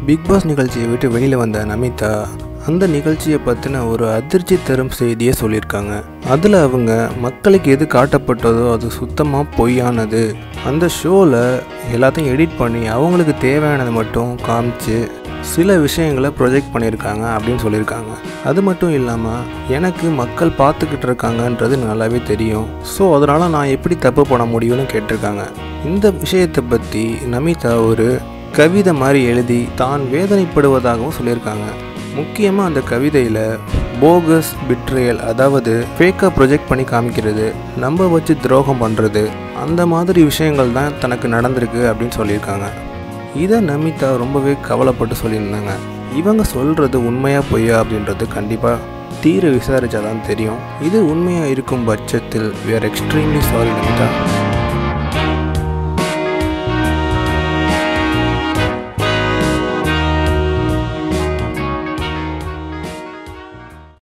big pass நிகழ்ச்சியை விட்டு வெளியில் வந்த நமிதா அந்த நிகழ்ச்சியை பற்றின ஒரு அதிர்ச்சி தரும் செய்தியை சொல்லியிருக்காங்க அதில் அவங்க மக்களுக்கு எது காட்டப்பட்டதோ அது சுத்தமாக பொய்யானது அந்த ஷோவில் எல்லாத்தையும் எடிட் பண்ணி அவங்களுக்கு தேவையானதை மட்டும் காமிச்சு சில விஷயங்களை ப்ரொஜெக்ட் பண்ணியிருக்காங்க அப்படின்னு சொல்லியிருக்காங்க அது மட்டும் இல்லாமல் எனக்கு மக்கள் பார்த்துக்கிட்டு இருக்காங்கன்றது நல்லாவே தெரியும் ஸோ அதனால் நான் எப்படி தப்பு பண்ண முடியும்னு கேட்டிருக்காங்க இந்த விஷயத்தை பற்றி நமிதா ஒரு கவிதை மாதிரி எழுதி தான் வேதனைப்படுவதாகவும் சொல்லியிருக்காங்க முக்கியமாக அந்த கவிதையில் போகஸ் பிட்ரேயல் அதாவது ஃபேக்காக ப்ரொஜெக்ட் பண்ணி காமிக்கிறது நம்ப வச்சு துரோகம் பண்ணுறது அந்த மாதிரி விஷயங்கள் தான் தனக்கு நடந்திருக்கு அப்படின்னு சொல்லியிருக்காங்க இதை நமிதா ரொம்பவே கவலைப்பட்டு சொல்லியிருந்தாங்க இவங்க சொல்கிறது உண்மையா பொய்யா அப்படின்றது கண்டிப்பாக தீர விசாரிச்சா தான் தெரியும் இது உண்மையாக இருக்கும் பட்சத்தில் we are extremely sorry Namitha